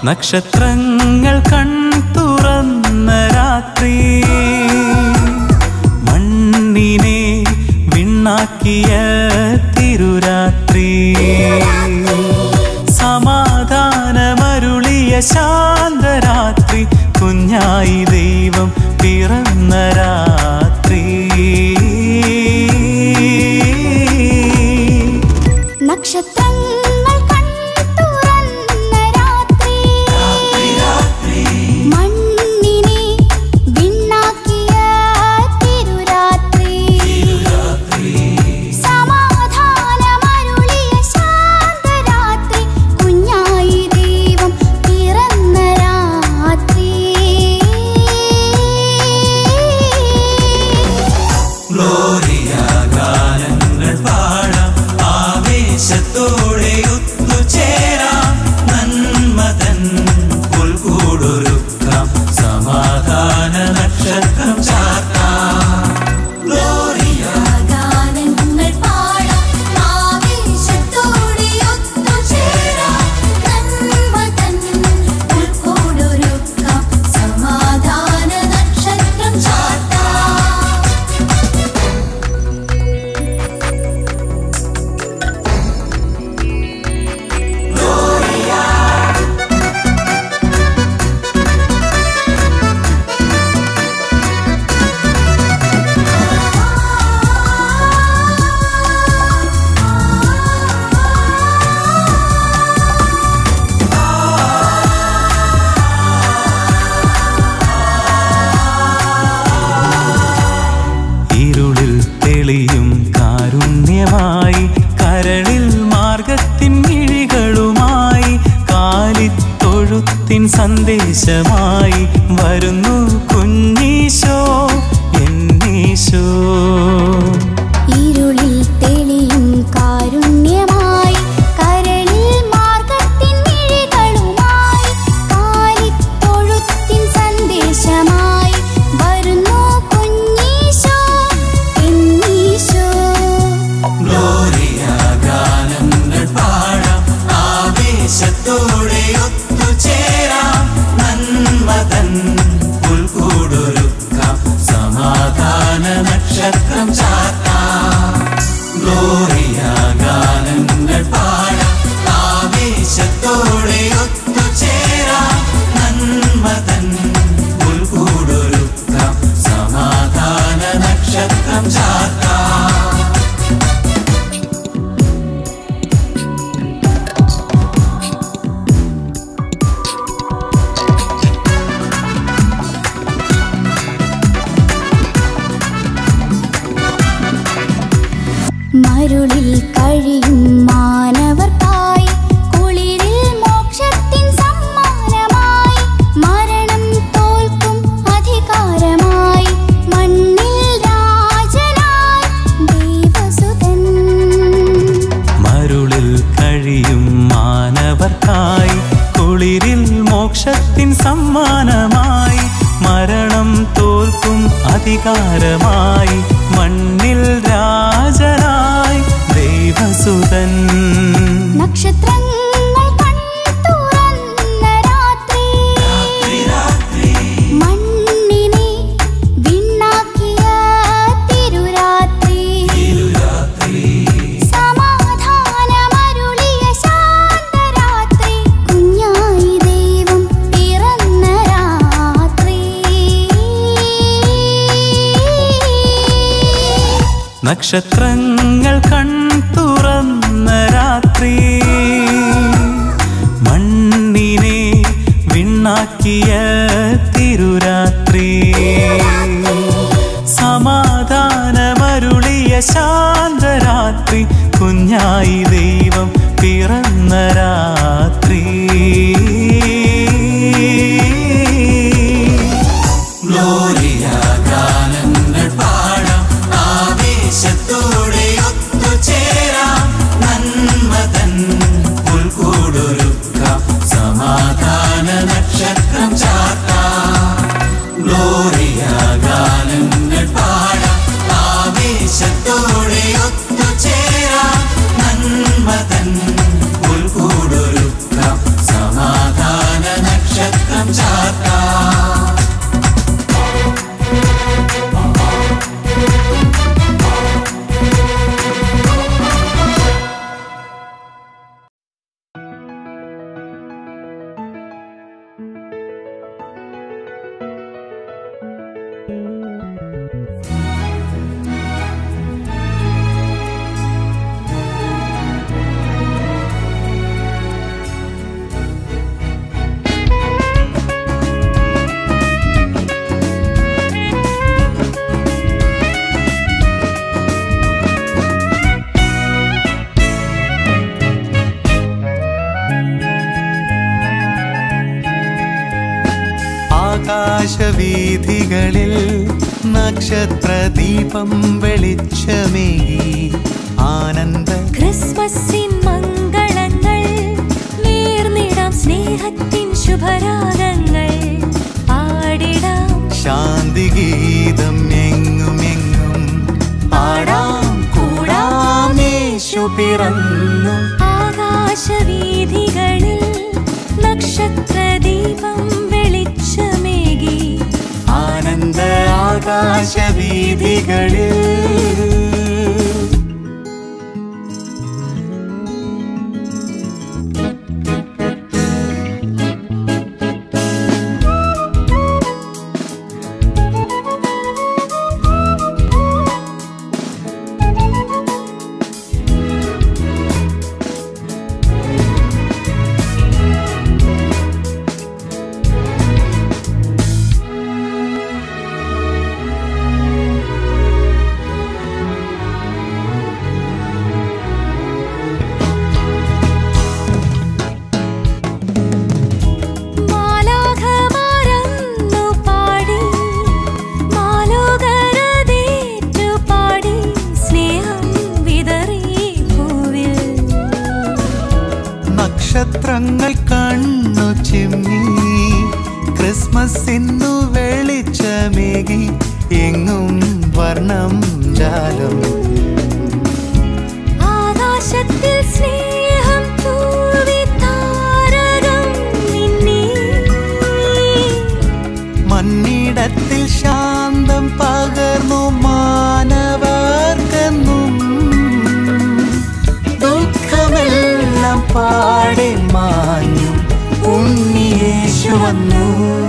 നക്ഷത്രങ്ങൾ കൺ തുറന്ന രാത്രി മണ്ണിനെ വിണ്ണാക്കിയ തിരുരാത്രി സമാധാനമരുളിയ ശാന്തരാത്രി കുഞ്ഞായി ദൈവം പിറന്ന രാത്രി നക്ഷത്രങ്ങൾ കൺതുറന്ന രാത്രി മണ്ണിനെ വിണ്ണാക്കിയ തിരുരാത്രി സമാധാനമരുളിയ ശാന്തരാത്രി കുഞ്ഞായി ദൈവം പിറന്ന രാത്രി ഗാനങ്ങൾ പാടാം ആവേശത്തോടെ ഒത്തുചേരാം നന്മതൻ പുൽകൂടൊരുക്കാം സമാധാന നക്ഷത്രം ചാർത്താം ഗ്ലോറിയ ഗാനങ്ങൾ പാടാം ആവേശത്തോടെ ഒത്തുചേരാം നന്മതൻ ഉൾക്കൊടൊരുക്കാം സമാധാന നക്ഷത്രം ചാർത്താം ഇരുളിൽ തെളിയും കാരുണ്യമായി കരളിൽ മാർഗത്തിൻ മിഴികളുമായി കാലിത്തൊഴുത്തിൻ സന്ദേശമായി വരുന്നു കുഞ്ഞീശോ എന്നീശോ ഇരുളിൽ തെളിയും കാരുണ്യമായി കരളിൽ മാർഗത്തിൻ മിഴികളുമായി കാലിത്തൊഴുത്തിൻ സന്ദേശമായി വരുന്നു കുഞ്ഞീശോ എന്നീശോ ഗ്ലോറിയ ഗാനങ്ങൾ പാടാം ആവേശത്തോടെ ഒത്തുചേരാം നന്മതൻ പുൽകൂടൊരുക്കാം സമാധാന നക്ഷത്രം ചാർത്താം ഗ്ലോറിയ ഗാനങ്ങൾ പാടാം ആവേശത്തോടെ ഒത്തുചേരാം നന്മതൻ പുൽകൂടൊരുക്കാം സമാധാന നക്ഷത്രം ചാർത്താം മരുളിൽ കഴിയും മാനവർക്കായി കുളിരിൽ മോക്ഷത്തിൻ സമ്മാനമായി മരണം തോൽക്കും അധികാരമായി മണ്ണിൽ രാജനായി ദൈവസുതൻ മരുളിൽ കഴിയും മാനവർക്കായി കുളിരിൽ മോക്ഷത്തിൻ സമ്മാനമായി മരണം തോൽക്കും അധികാരമായി മണ്ണിൽ രാജനായി ദൈവസുതൻ നക്ഷത്രങ്ങൾ കൺതുറന്ന രാത്രി മണ്ണിനെ വിണ്ണാക്കിയ തിരുരാത്രി സമാധാനമരുളിയ ശാന്തരാത്രി കുഞ്ഞായി ദൈവം പിറന്ന രാത്രി നക്ഷത്രങ്ങൾ കൺ തുറന്ന രാത്രി മണ്ണിനെ വിണ്ണാക്കിയ തിരുരാത്രി സമാധാനമരുളിയ ശാന്തരാത്രി കുഞ്ഞായി ദൈവം പിറന്ന രാത്രി ഗ്ലോറിയ ഗാനങ്ങൾ പാടാം ആവേശത്തോടെ ഒത്തുചേരാം നന്മതൻ പുൽകൂടൊരുക്കാം സമാധാന നക്ഷത്രം ചാർത്താം ഗ്ലോറിയ ഗാനങ്ങൾ പാടാം ആവേശത്തോടെ ഒത്തുചേരാം നന്മ ആകാശവീഥികളിൽ നക്ഷത്രദീപം വെളിച്ചമേകി ആനന്ദ ക്രിസ്മസിൻ മംഗളങ്ങൾ നേർന്നിടാം സ്നേഹത്തിൻ ശുഭരാഗങ്ങൾ പാടിടാം ശാന്തിഗീതം എങ്ങും എങ്ങും പാടാം കൂടാം യേശു പിറന്നു ആകാശവീഥികളിൽ നക്ഷത്രദീപം വെളിച്ചമേകി ആനന്ദ ആകാശവീഥികളിൽ മാലാഖമാരന്നു പാടി മാലോകരതേറ്റു പാടി സ്നേഹം വിതറി പൂവിൽ നക്ഷത്രങ്ങൾ കണ്ണു ചിമ്മി ക്രിസ്മസ് ഇന്നു വെളിച്ചമേകി എങ്ങും വർണ്ണം ജാലം ആകാശത്തിൽ സ്നേഹം തൂവി താരകം മിന്നി മണ്ണിടത്തിൽ ശാന്തം പകർന്നു മാനവർക്കെന്നും ദുഃഖമെല്ലാം പാടെ മാഞ്ഞു ഉണ്ണിയേശു വന്നു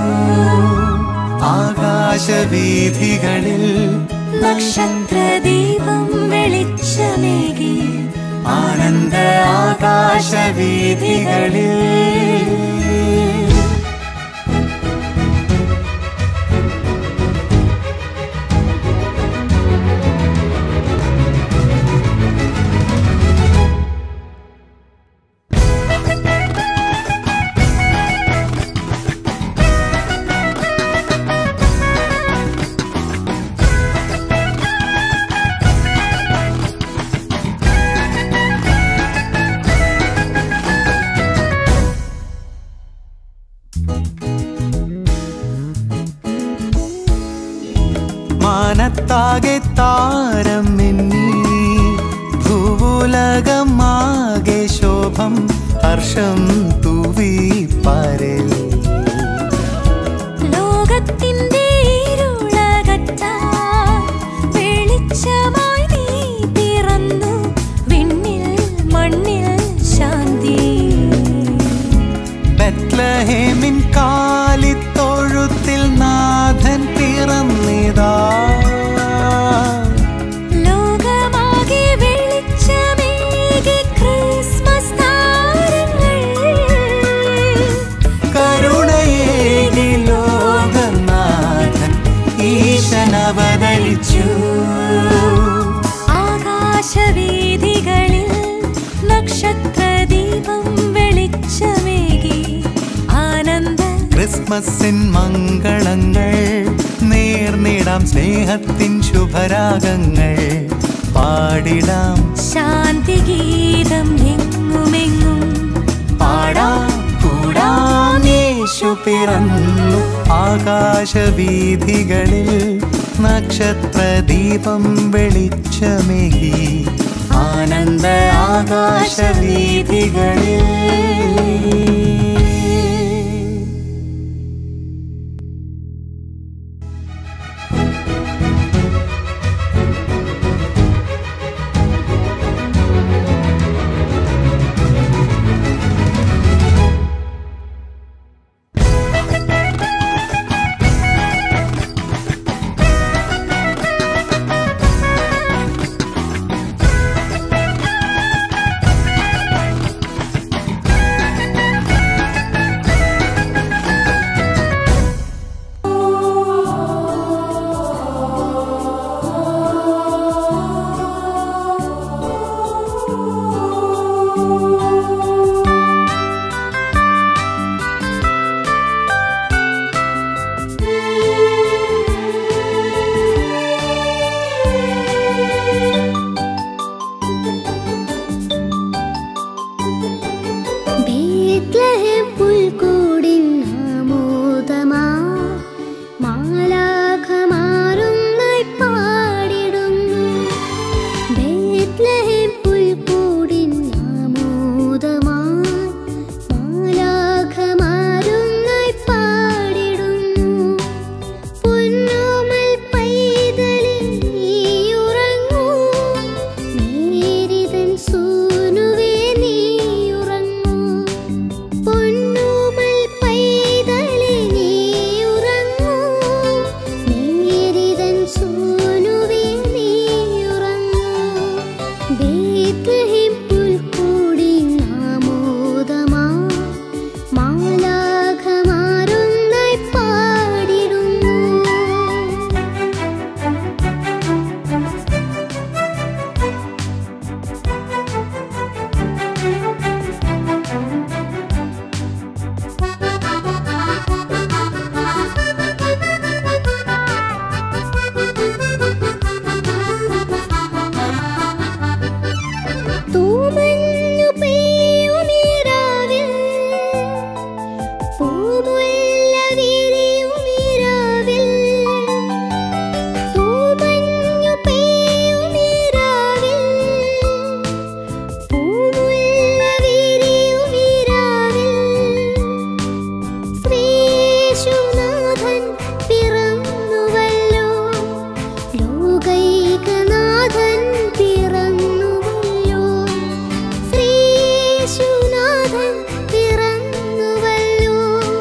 ആകാശവീഥികളിൽ നക്ഷത്രദീപം വെളിച്ചമേകി ആനന്ദ ആകാശവീഥികളിൽ മാനത്താകെ താരം മിന്നി ഭൂവുലകമാകെ ശോഭം ഹർഷം തൂവി പാരൽ ലോകത്തിന്റെ ഇരുളകറ്റാൻ വെളിച്ചമായി നീ പിറന്നു വിണ്ണിൽ മണ്ണിൽ ശാന്തി ബെത്ലഹേമിൻ കാലിത്തൊഴുത്തിൽ നാഥൻ പിറന്നിതാ ലോകമാകെ വെളിച്ചമേകി ക്രിസ്മസ് താരങ്ങൾ കരുണയേകി ലോകനാഥൻ ഈശനവതരിച്ചു ആകാശവീഥികളിൽ നക്ഷത്രദീപം വെളിച്ചമേകി ആനന്ദ ക്രിസ്മസിൻ മംഗളങ്ങൾ നേർന്നിടാം സ്നേഹത്തിൻ ശുഭരാഗങ്ങൾ പാടിടാം ശാന്തിഗീതം എങ്ങുമെങ്ങും പാടാം കൂടാം യേശു പിറന്നു ആകാശവീഥികളിൽ നക്ഷത്രദീപം വെളിച്ചമേകി ആനന്ദ ആകാശവീഥികളിൽ ബേത്ലഹേം പുൽക്കൂടി നാമോദമാ മാലാഖമാരൊന്നായി പാടിടുന്നു തൂമഞ്ഞു പെയ്യുമിരാവിൽ പൂമുല്ല വിരിയുമിരാവിൽ തൂമഞ്ഞു പെയ്യുമിരാവിൽ പൂമുല്ല വിരിയുമിരാവിൽ ശ്രീയേശുനാഥൻ പിറന്നുവല്ലോ ലോകൈകനാഥൻ പിറന്നുവല്ലോ ശ്രീയേശുനാഥൻ പിറന്നുവല്ലോ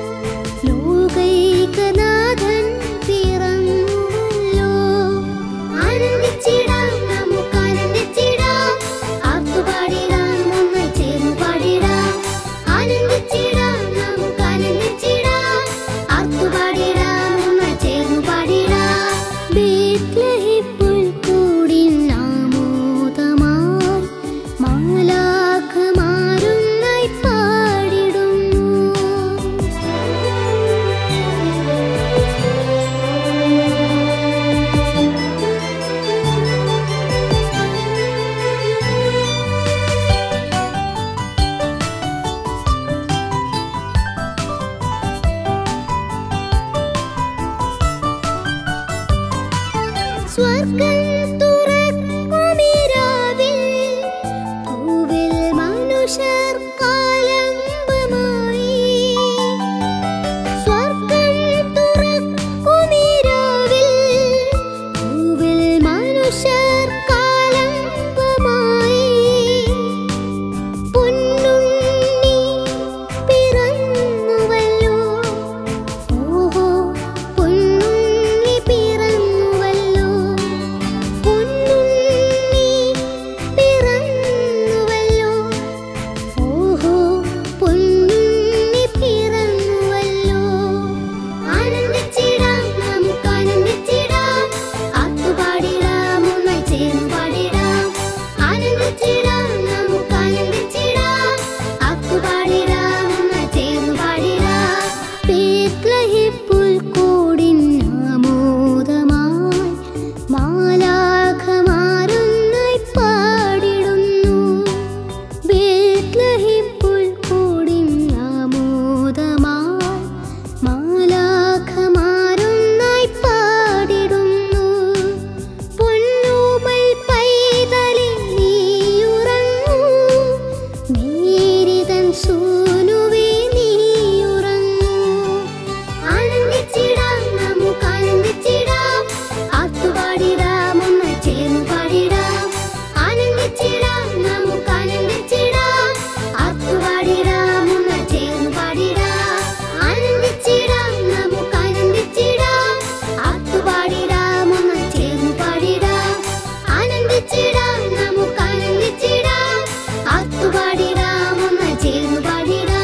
ലോകൈകനാഥൻ പിറന്നുവല്ലോ ആനന്ദിച്ചിടാം നമുക്ക് ആനന്ദിച്ചിടാം ആർത്തുപാടിടാം നമ്മൾ ചേർന്ന് പാടിടാം ആനന്ദിച്ചിടാം നമുക്ക് ആനന്ദിച്ചിടാം ആർത്തുപാടിടാം നമ്മൾ ചേർന്ന് പാടിടാം ബേത്ലഹേം പുൽക്കൂടിൻ ആമോദമായി മാലാഖമാരുന്നായി പാടിടുന്നു സ്വർഗം തുറക്കുമിരാവിൽ പൂവിൽ മനുഷ്യർ കാലംബമായി സ്വർഗം തുറക്കുമിരാവിൽ പൂവിൽ മനുഷ്യർ കാലംബമായി പൊന്നുണ്ണി പിറന്നുവല്ലോ ഓഹോ പൊന്നുണ്ണി പിറന്നുവല്ലോ പൊന്നുണ്ണി പിറന്നുവല്ലോ ഓഹോ പൊന്നുണ്ണി പിറന്നുവല്ലോ ആനന്ദിച്ചിടാം നമുക്ക് ആനന്ദിച്ചിടാം ആത്തുപാടിടാം ഒന്നായി ചേർന്ന് പാടിടാം ആനന്ദിച്ചിടാം നമുക്ക് ആനന്ദിച്ചിടാം ആത്തുപാടിടാം ഒന്നായി ചേർന്ന് പാടിടാം ബേത്ലഹേം പുൽക്കൂടിൻ ആമോദമായി മാലാഖമാരൊന്നായി പാടിടുന്നു ബേത്ലഹേം പുൽക്കൂടിൻ ആമോദമായി മാലാഖമാരൊന്നായി പാടിടുന്നു പൊന്നൂമൽ പൈതലിൽ നീയുറങ്ങൂ നീരിതൻ സൂനുവേ നീയുറങ്ങൂ ആനന്ദിച്ചിടാം നമുക്ക് ആനന്ദിച്ചിടാം ആത്തുപാടിടാം ഒന്ന് ചേർന്ന് പാടിടാം ആനന്ദിച്ചിടാം നമുക്ക് ആനന്ദിച്ചിടാം ആത്തുപാടിടാം ഒന്ന് ചേർന്ന് പാടിടാം ആനന്ദിച്ചിടാം നമുക്ക് ആനന്ദിച്ചിടാം ആത്തുപാടിടാം ഒന്ന് ചേർന്ന് പാടിടാം ആനന്ദിച്ചിടാം നമുക്ക് ആനന്ദിച്ചിടാം ആത്തുപാടിടാം ഒന്ന് ചേർന്ന് പാടിടാം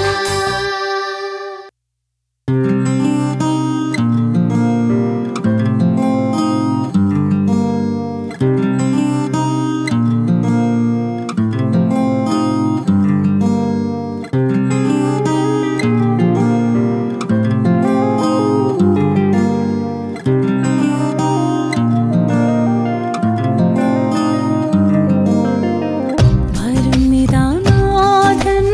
വരുന്നിതാനാഥൻ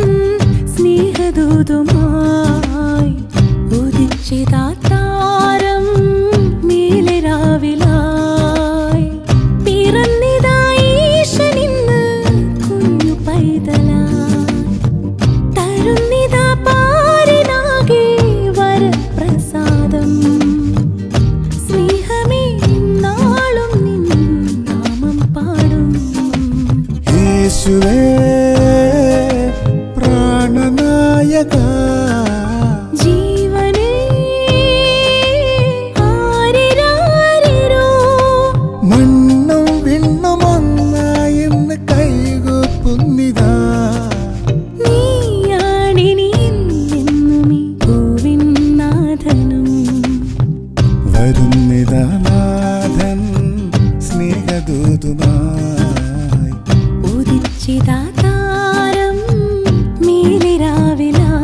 സ്നേഹദൂതുമായി ഉദിച്ചിതാ താരം മേലെ രാവിലായി പിറന്നിതാ ഈശനിന്ന് കുഞ്ഞു പൈതലായി തരുന്നിതാ പാരിനാകെ വരപ്രസാദം സ്നേഹമേ നാളും നിൻ നാമം പാടും യേശുവേ പ്രാണനായക ജീവനേ ആരിരാരിരോ മണ്ണും വിണ്ണും ഒന്നായെന്ന് കൈ ഉദിച്ചിതാ താരം മേലിരാവിലായി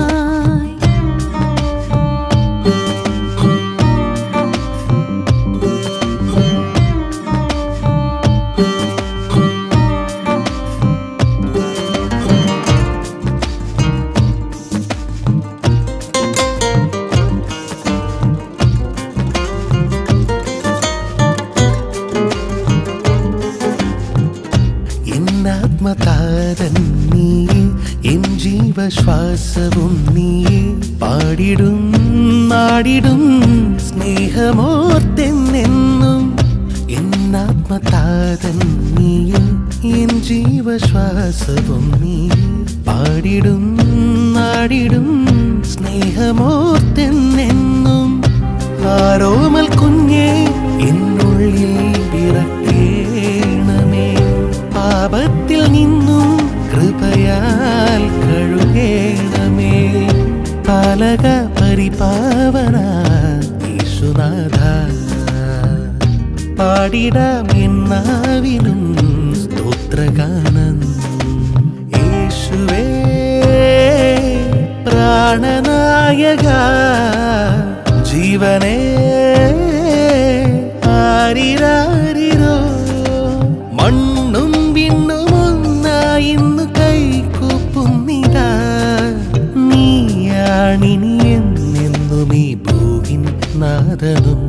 എന്നാത്മതാരൻ നീയേ എൻ ജീവശ്വാസവും നീയേ പാടിടും നാടിടും സ്നേഹമോർത്തെന്നെന്നും എന്നാത്മതാരൻ നീയേ എൻ ജീവശ്വാസവും നീയേ പാടിടും നാടിടും സ്നേഹമോർത്തെന്നെന്നും ആരോമൽ കുഞ്ഞേ എന്നുള്ളിൽ പിറക്കേണമേ പാപത്തിൽ നിന്നും കൃപയാൽ കഴുകേണമേ പാലക പരിപാവന യേശുനാഥ പാടിടാം എന്നാവിനും സ്തോത്രഗാനം യേശുവേ പ്രാണനായക ജീവനേ ആരിരാരിരോ മണ്ണും വിണ്ണും ഒന്നായിന്ന് കൈകൂപ്പുന്നിതാ നീയാണിനി എന്നെന്നും ഈ ഭൂവിൻ നാദനും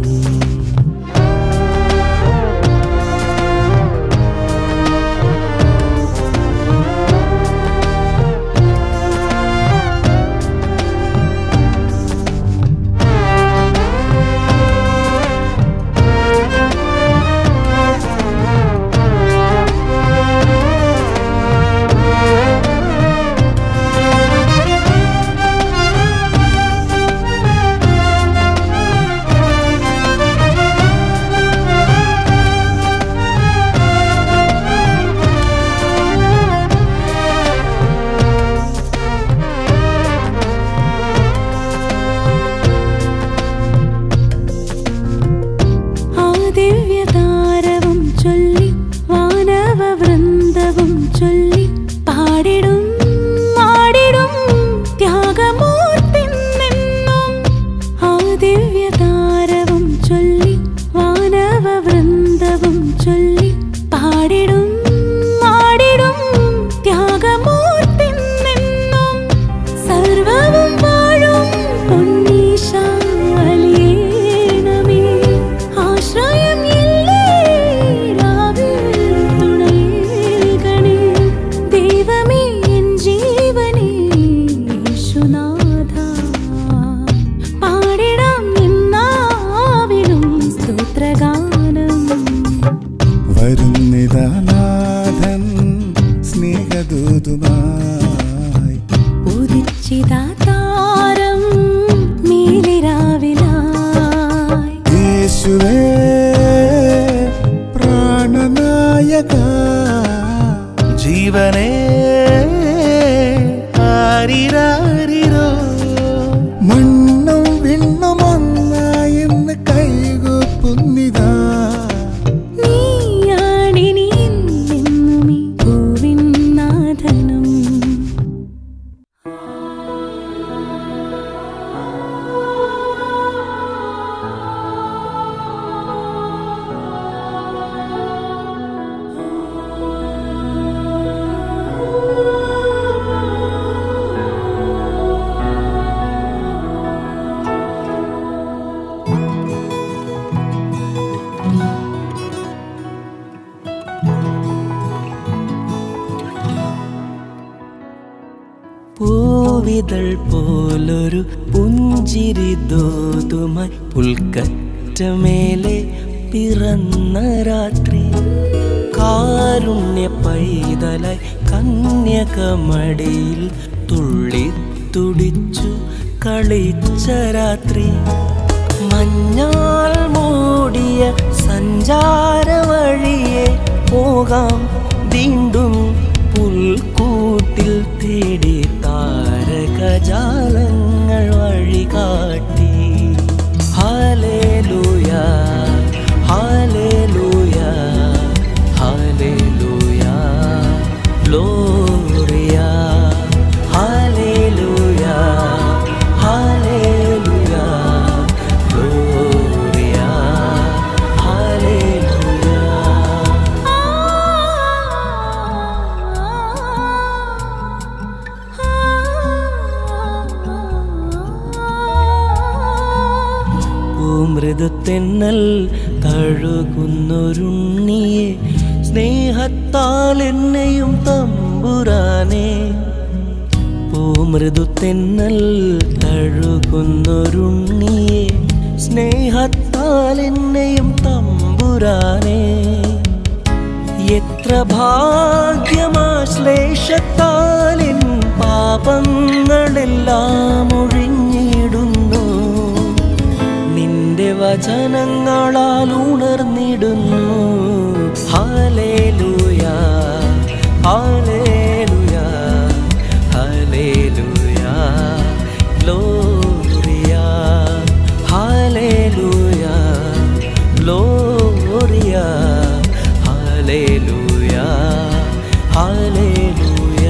ആ ദിവ്യതാരവും ചൊല്ലി വാനവ വൃന്ദവും ചൊല്ലി പാടിടും മാടിടും ത്യാഗമൂർത്തിന്നെന്നും ആ ദിവ്യതാരവും ചൊല്ലി വാനവ വൃന്ദവും ചൊല്ലി പാടിടും മാടിടും ത്യാഗമൂർത്തിന്നെന്നും സർവവും വാഴും പൊന്നീശാലിയേണമേ ആശ്രയം ഇല്ലേ രാവിൽ തുണയേകണേ ദൈവമേ എൻ ജീവനേ യേശുനാഥ പാടിടാം നിന്നാവിലും സ്തോത്രഗാനം വരുന്നിതാനാഥൻ സ്നേഹദൂതുമായി ഉദിച്ചിതാ താരം മേലിരാവിലായി യേശുവേ പ്രാണനായക ജീവനേ ആരിരാരിരോ മണ്ണും വിണ്ണും ഒന്നായിന്ന് കൈകൂപ്പുന്നിതാ നീയാണിനി എന്നെന്നും ഈ പൂവിൻ നാഥനും പൂവിതൾ പോലൊരു പുഞ്ചിരി ദോതുമായി പുൽക്കറ്റമേലെ പിറന്ന രാത്രി കാരുണ്യ പൈതലായി കന്യകമടിയിൽ തുള്ളി തുടിച്ചു കളിച്ച രാത്രി മഞ്ഞാൽ മൂടിയ സഞ്ചാര വഴിയെ പോകാം വീണ്ടും പുൽക്കൂട്ടിൽ തേടി താരകജാലങ്ങൾ വഴി കാട്ടി ഹാലേലൂയ ഹാലേലൂയ ഹാലേലൂയ മൃദുതെന്നൽ തഴുകുന്നൊരുണ്ണിയെ സ്നേഹത്താൽ എന്നെയും തമ്പുരാനെ പൂമൃദുതെന്നൽ തഴുകുന്നൊരുണ്ണിയെ സ്നേഹത്താൽ എന്നെയും തമ്പുരാനെ എത്ര ഭാഗ്യമാശ്ലേഷത്താലിൻ പാപങ്ങളെല്ലാം ഒഴിഞ്ഞിടുന്നു നിന്റെ വചനങ്ങളാൽ ഉണർന്നിടുന്നു hallelujah hallelujah hallelujah gloria hallelujah gloria hallelujah hallelujah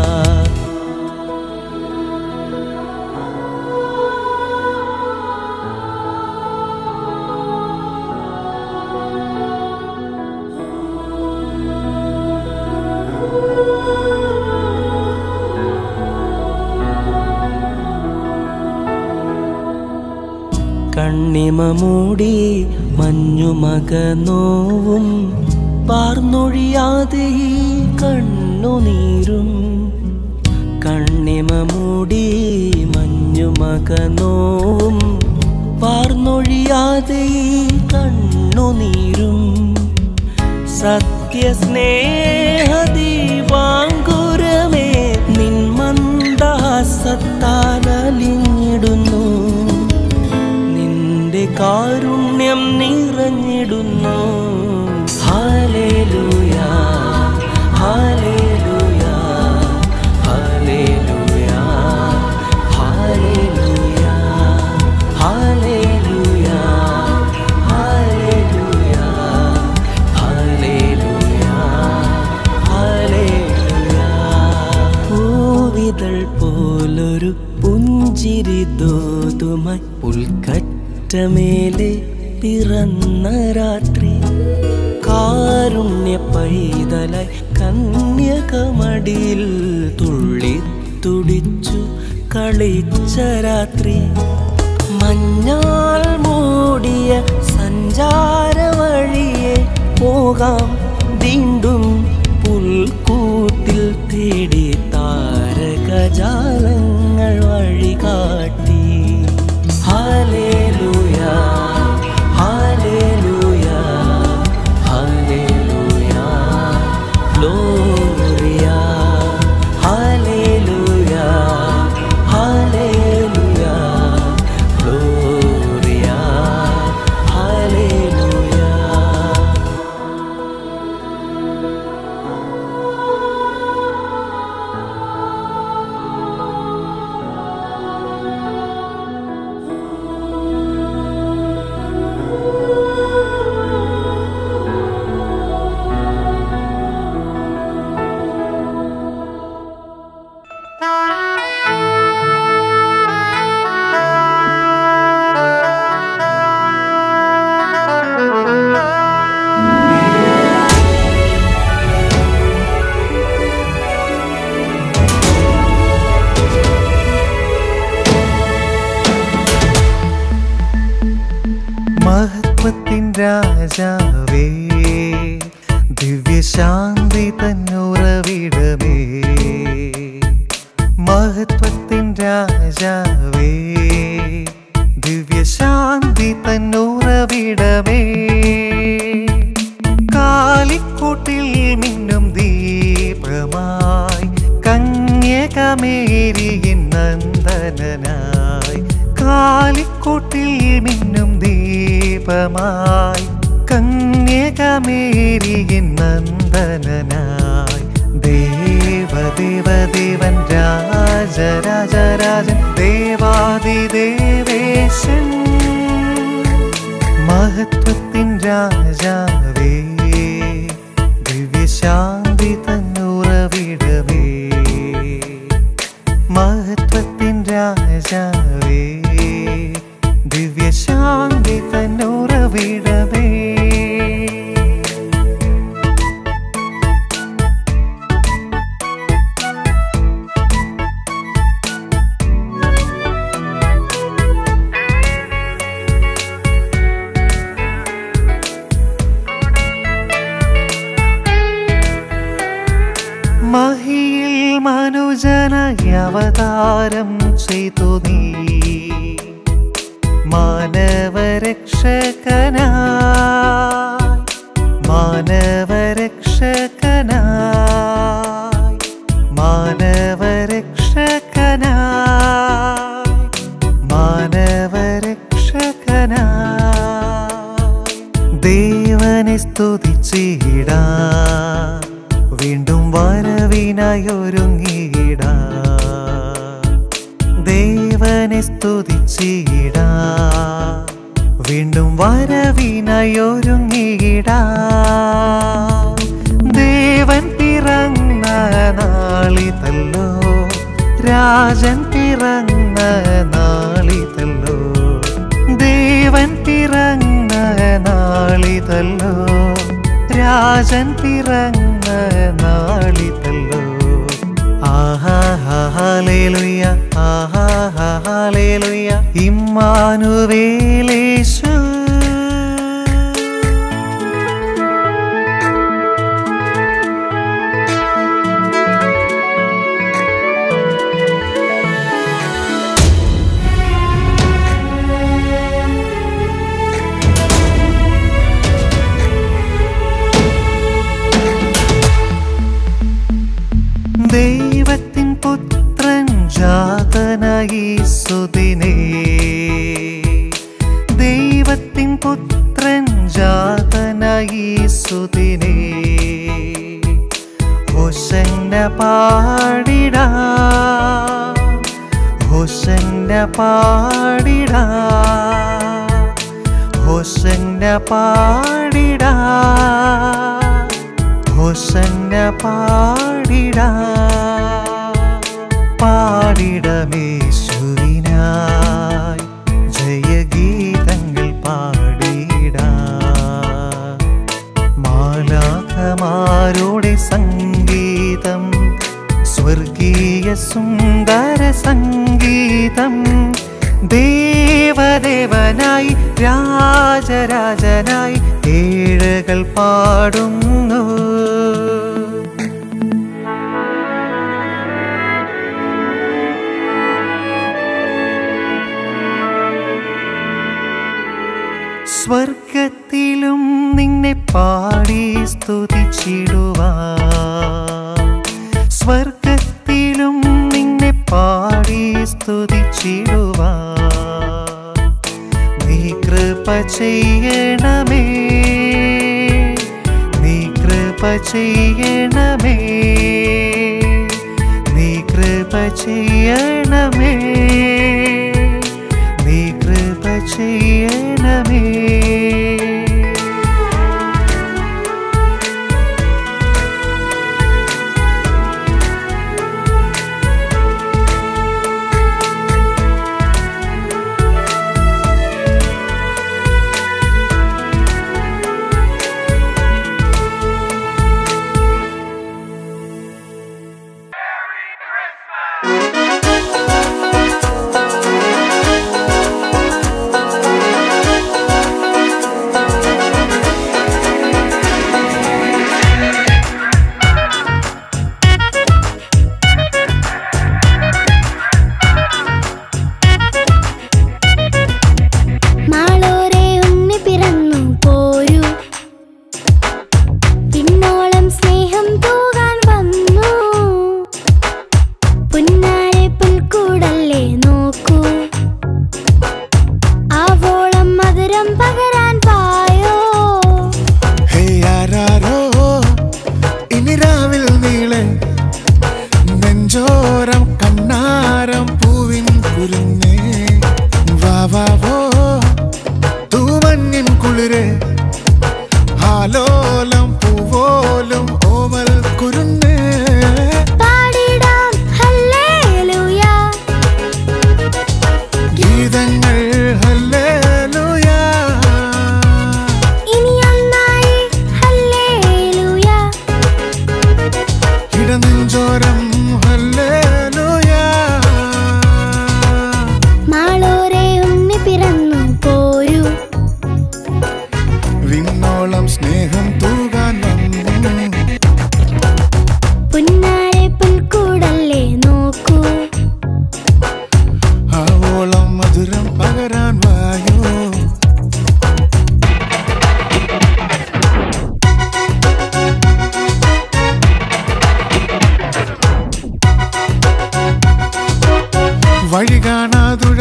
കണ്ണിമ മൂടി മഞ്ഞുമകനോവും പാർന്നൊഴിയാതെ ഈ കണ്ണുനീരും കണ്ണിമ മൂടി മഞ്ഞുമകനോവും പാർന്നൊഴിയാതെ ഈ കണ്ണുനീരും സത്യസ്നേഹദീപാങ്കുരമേ നിന്മന്ദാസത്താലിഞ്ഞിടുന്നു നിന്റെ കാരുണ്യം നിറഞ്ഞിടുന്നു hallelujah hallelujah hallelujah hallelujah hallelujah hallelujah hallelujah hallelujah പൂവിതൾ പോലൊരു പുഞ്ചിരി ദോതുമായി പുൽക്കറ്റമേലെ പിറന്ന രാത്രി കാരുണ്യ പൈതലായി കന്യകമടിയിൽ തുള്ളി തുടിച്ചു കളിച്ച രാത്രി മഞ്ഞാൽ മൂടിയ സഞ്ചാര വഴിയെ പോകാം വീണ്ടും പുൽക്കൂട്ടിൽ തേടി താരകജാലങ്ങൾ വഴി കാട്ടി hallelujah hallelujah hallelujah gloria hallelujah hallelujah gloria hallelujah മഹത്വത്തിൻ രാജാവേ ദിവ്യശാന്തി തന്നുറവിടമേ മഹത്വത്തിൻ രാജാവേ ദിവ്യശാന്തി തന്നുറവിടമേ കാലിക്കൂട്ടിൽ മിന്നും ദീപമായി കന്യകമേരിയിൻ നന്ദനായി കാലിക്കൂട്ടിൽ മിന്നും ദീപമായി കന്യകമേരിയിൻ നന്ദനായി ദേവദേവദേവൻ രാജരാജരാജൻ ദേവാദിദേവേശൻ മഹത്വത്തിൻ രാജാവേ ദിവ്യശാന്തി തന്നുറവിടവേ മഹത്വത്തിൻ രാജാവേ ദിവ്യശാന്തി തന്നുറവിടവേ ും മഹിയിൽ മനുജനായി അവതാരം ചെയ്തു നീ മാനവരക്ഷകനായി മാനവരക്ഷകനായി മാനവരക്ഷകനായി ദേവനെ സ്തുതിച്ചിടാ വീണ്ടും വരവിനായി ഒരുങ്ങിയിടാ ദേവനെ സ്തുതിച്ചിടാ വീണ്ടും വരവിനായി ഒരുങ്ങിയിടാ ദേവൻ പിറന്ന നാളിതല്ലോ രാജൻ പിറന്ന നാളിതല്ലോ ദേവൻ പിറന്ന നാളിതല്ലോ രാജൻ പിറന്ന നാളിതല്ലോ ആഹാ ഹാലേലുയ ആഹാ ഹാലേലുയ ഇമ്മാനുവേലേശു ദൈവത്തിൻ പുത്രൻ ജാതനായി സുദിനേ ദൈവത്തിൻ പുത്രൻ ജാതനായി സുദിനേ ഹോസന്ന പാടിടാ ഹോസന്ന പാടിടാ ഹോസന്ന പാടിടാ ഹോസന്ന പാടിടാ പാടിടമേശുവിനായി ജയഗീതങ്ങൾ പാടിടാ മാലാഖമാരുടെ സംഗീതം സ്വർഗീയ സുന്ദര സംഗീതം ദേവദേവനായി രാജരാജനായി ഏഴകൾ പാടുന്നു സ്വർഗത്തിലും നിന്നെ പാടി സ്തുതിച്ചിടുവാ സ്വർഗത്തിലും നിന്നെ പാടി സ്തുതിച്ചിടുവാ നീ കൃപ ചെയ്യണമേ നീ കൃപ ചെയ്യണമേ നീ കൃപ ചെയ്യണമേ നീ കൃപ ചെയ്യണമേ മാളോരെ ഉണ്ണി പിറന്നു പോരൂ പിന്നോളം സ്നേഹം തൂകാൻ വന്നു പുന്നാരെ പുൽക്കൂടല്ലേ നോക്കൂ ആവോളം മധുരം പകരാൻ പായോ ഹേ ആരാരോ ഇനി രാവിൽ നീളെ നെഞ്ചോരം കണ്ണാരം പൂവിൻ കുരുന്നേ വാവാവോ തൂമഞ്ഞിൻ കുളിരെ ആലോലം പൂവോലും ഓമൽ കുരുന്നേ പാടിടാം ഹല്ലേലൂയ ഗീതങ്ങൾ ഹല്ലേലൂയാ ഇനി ഒന്നായി ഹല്ലേലൂയ ഇടനെഞ്ചോരം ഹല്ലേലൂയാ മാളോരെ ഉണ്ണി പിറന്നു പോരൂ വിണ്ണോളം സ്നേഹം തൂകാൻ വന്നു പുന്നാര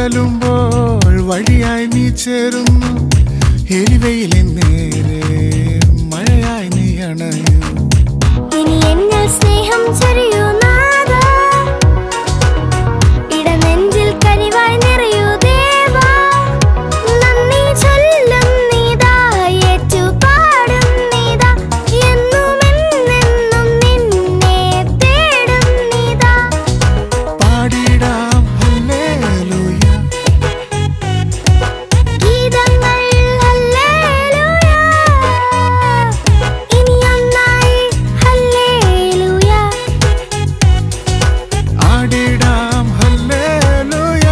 അകലുമ്പോൾ വഴിയായി നീ ചേരുന്നു എലിവയിലിൻ നേരെ മഴയായി നീ അണയൂ ഇനി എന്നിൽ സ്നേഹം ചൊരിയൂ നാഥാ. ഇടനെഞ്ചിൽ കനിവായി നിറയൂ ദേവാ. നന്ദി ചൊല്ലും നീതാ, ഏറ്റുപാടും നീതാ. എന്നും എന്നെന്നും നിന്നെ തേടും നീതാ. പാടിടാം ഹല്ലേലൂയ ഗീതങ്ങൾ ഹല്ലേലൂയ. ഇനി ഒന്നായി ഹല്ലേലൂയ. ആടിടാം ഹല്ലേലൂയ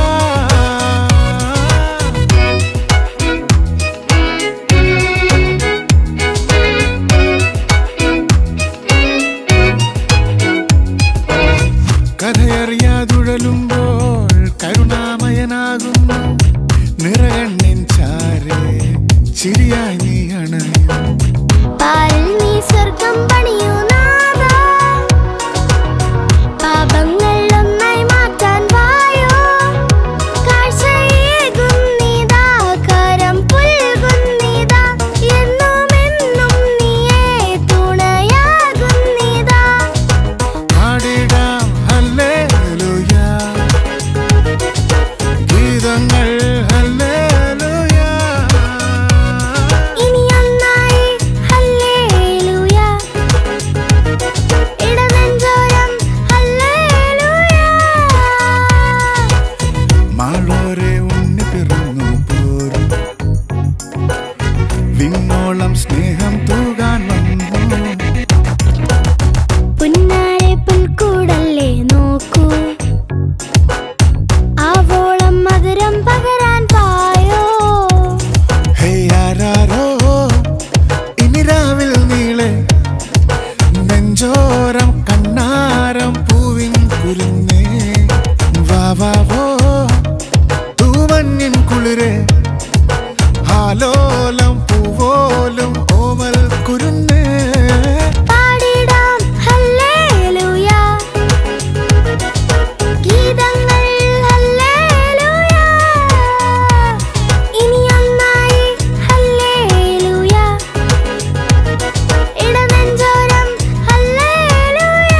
കഥയറിയാതുഴലുമ്പോൾ കരുണാമയനാകുന്നു നിറകണ്ണിൻ ചാരേ ചിരിയായി നീ അണയും പാരിൽ നീ സ്വർഗം പണിയൂ നാഥാ. പാപങ്ങൾ ഒന്നായി മാറ്റാൻ വായോ. കാഴ്ചയേകും നീതാ, കരം പുൽകും നീതാ. എന്നും എന്നും നീയേ തുണയാകും നീതാ. ആടിടാം ഹല്ലേലൂയ ഗീതങ്ങൾ ഹല്ലേലൂയ ഇനി ഒന്നായി ഹല്ലേലൂയ. ഇടനെഞ്ചോരം ഹല്ലേലൂയ. മാളോരെ ഉണ്ണി പിറന്നു പോരും വിണ്ണോളം സ്നേഹം തൂകാൻ വന്നു പുന്നാരെ പുൽക്കൂടല്ലേ നോക്കൂ ആവോളം മധുരം പകരാൻ പായോ ഹേ ആരാരോ ഇനി രാവിൽ നീളെ നെഞ്ചോരം കണ്ണാരം പൂവിൻ കുരുന്നേ വാവാവോ തൂമഞ്ഞിൻ കുളിരെ ആലോലം പൂവോലും ഓമൽ കുരുന്നേ പാടിടാം ഹല്ലേലൂയ ഗീതങ്ങൾ ഹല്ലേലൂയ ഇനി ഒന്നായി ഹല്ലേലൂയ ഇടനെഞ്ചോരം ഹല്ലേലൂയ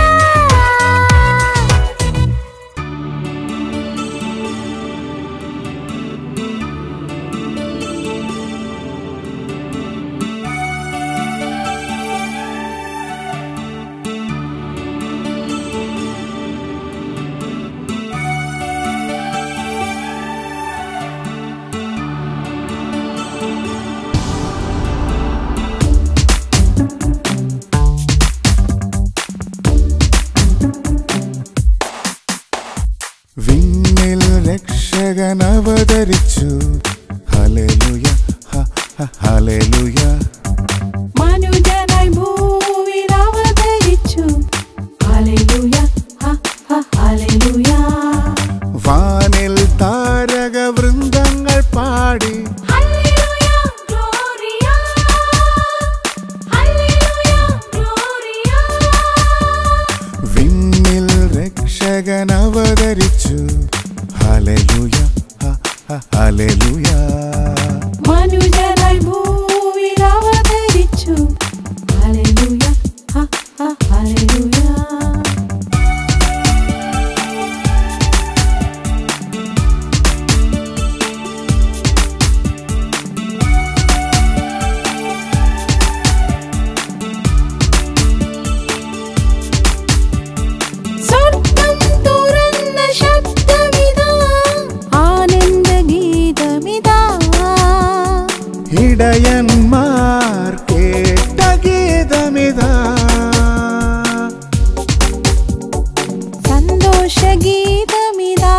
വിണ്ണിൽ രക്ഷകൻ അവതരിച്ചു ഹല്ലേലൂയ ഹ, ഹ, ഹല്ലേലൂയ മനുജനായി ഭൂവിൽ അവതരിച്ചു ഹല്ലേലൂയ ഹ ഹ ഹല്ലേലൂയ വാനിൽ താരക വൃന്ദങ്ങൾ പാടി ഹല്ലേലൂയ ഗ്ലോറിയ ഹല്ലേലൂയ ഗ്ലോറിയ വിണ്ണിൽ രക്ഷകൻ അവതരിച്ചു ഹല്ലേലൂയ ഹ, ഹ, ഹല്ലേലൂയ മനുജനായി ഭൂവിൽ അവതരിച്ചു ഹല്ലേലൂയ ഹ ഹ ഹല്ലേലൂയ സ്വർഗം തുറന്ന ശബ്ദമിതാ ആനന്ദ ഗീതമിതാ ഇടയന്മാർ കേട്ട ഗീതമിതാ സന്തോഷ ഗീതമിതാ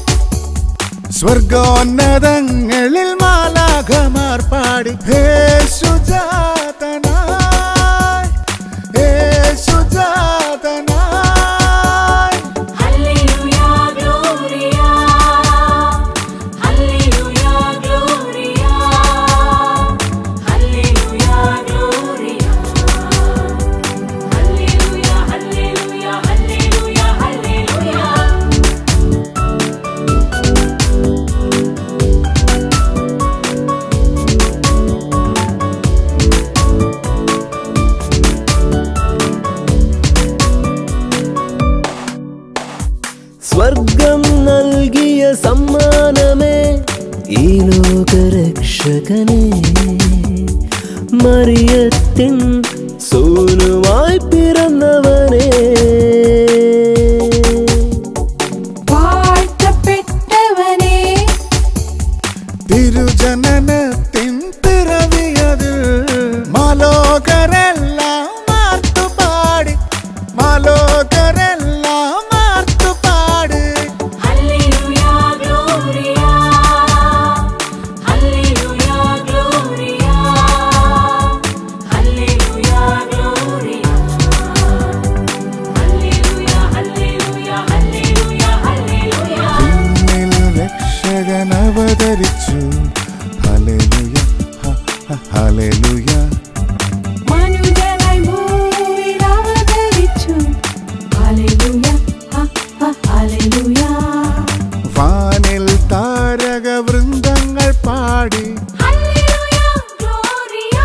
സ്വർഗോന്നതങ്ങളിൽ മാലാഖമാർ പാടി ഹേ സുജാതനായി ഹേ സുജാതനായി hallelujah gloria hallelujah gloria hallelujah gloria hallelujah hallelujah hallelujah hallelujah സ്വർഗം നൽകിയ സമ്മാനമേ ഈ ലോകരക്ഷകനെ മറിയത്തിൻ സോനുമായി പിറന്നവനെ വാഴ്ത്തപ്പെട്ടവനേ തിരുജനനത്തിൻ പിറവിയതിൽ മാലോകരെല്ലാം മാർത്തുപാടി മാലോകരെല്ലാം മാർത്തുപാടി hallelujah gloria hallelujah gloria hallelujah gloria hallelujah hallelujah hallelujah hallelujah പിന്നിൽ രക്ഷകൻ അവതരിച്ചു ഹല്ലേലൂയ ഹ, ഹ, ഹല്ലേലൂയ മനുജനായി ഭൂമിയിൽ അവതരിച്ചു ഹല്ലേലൂയ ഹ, ഹ, ഹല്ലേലൂയ വാനിൽ താരക വൃന്ദങ്ങൾ പാടി ഹല്ലേലൂയ ഗ്ലോറിയ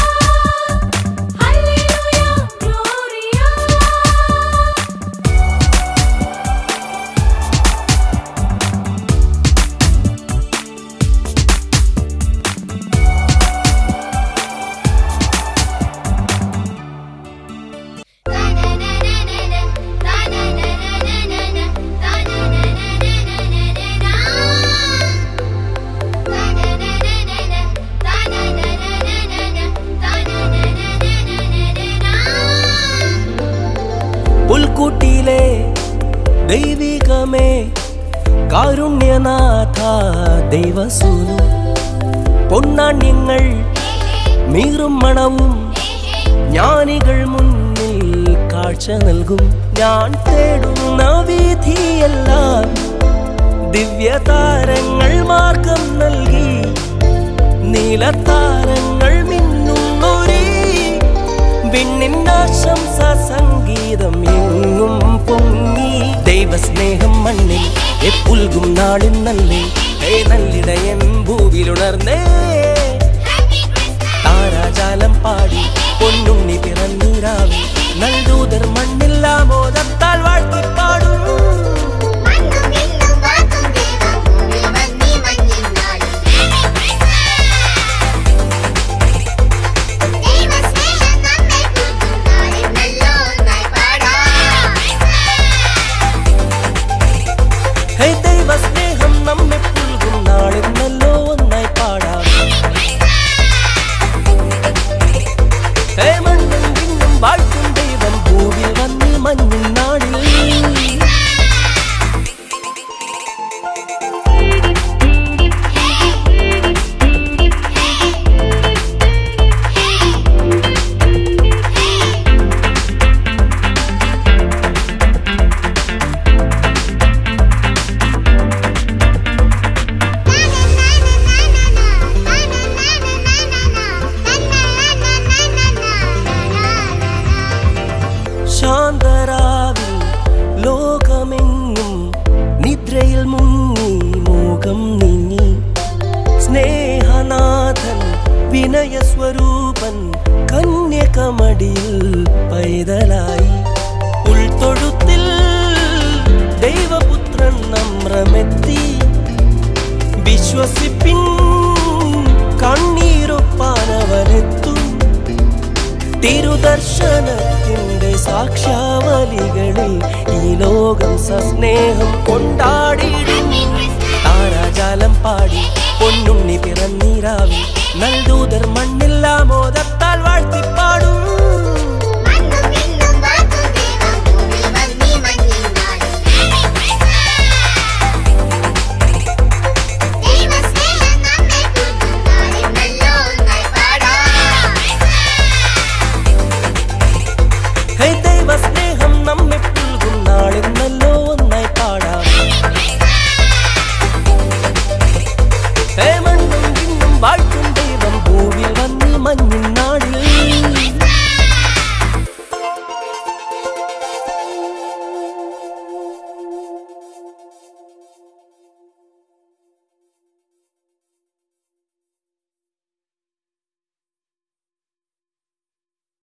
ഹല്ലേലൂയ ഗ്ലോറിയ പുൽക്കൂട്ടിയിലെ ദൈവികമേ കാരുണ്യനാഥ ദൈവസൂനു പൊന്നാണ്യങ്ങൾ മീറും മണവും ജ്ഞാനികൾ മുന്നിൽ കാഴ്ച നൽകും ഞാൻ തേടുന്ന വീതിയെല്ലാം ദിവ്യതാരങ്ങൾ മാർഗം നൽകി നീലത്താരങ്ങൾ മിന്നുന്നൊരേ വിണ്ണിന്നാശംസ സംഗീതം എങ്ങും പൊങ്ങി ദൈവസ്നേഹം മണ്ണിൽ എപ്പുൽകും നാളിൻ നല്ലേ ഹേ നല്ലിടയൻ ഭൂവിലുണർന്നേ താരാജാലം പാടി പൊന്നുണ്ണി പിറന്നീരാവി നൽദൂതർ മണ്ണില്ല മോദത്താൽ വാഴ്ത്തിപ്പാടും ഹേ ദൈവസ്നേഹം നമ്മെ പുൽകും നാളിൽ നല്ലോ ഒന്നായി പാടാം ഹേ മണ്ണും വിണ്ണും വാഴ്ത്തും ദൈവം ഭൂവിൽ വന്ന് മഞ്ഞിൻ നാടിൽ ശാന്തരാവിൽ ലോകമെങ്ങും നിദ്രയിൽ മുങ്ങി മോകം നീങ്ങി സ്നേഹനാഥൻ വിനയസ്വരൂപൻ കന്യകമടിയിൽ പൈതലായി ഉൾത്തൊഴുത്തിൽ ദൈവപുത്രൻ നമ്രമെത്തി വിശ്വസിപ്പിൻ കണ്ണീരൊപ്പാനവനെത്തും തിരുദർശനത്തിന്റെ സാക്ഷ്യാവലികളിൽ ഈ ലോകം സസ്നേഹം കൊണ്ടാടിയിടും താരാജാലം പാടി പൊന്നുണ്ണി പിറന്നീരാവി നൽദൂതർ മണ്ണില്ല മോദത്താൽ വാഴ്ത്തിപ്പാടും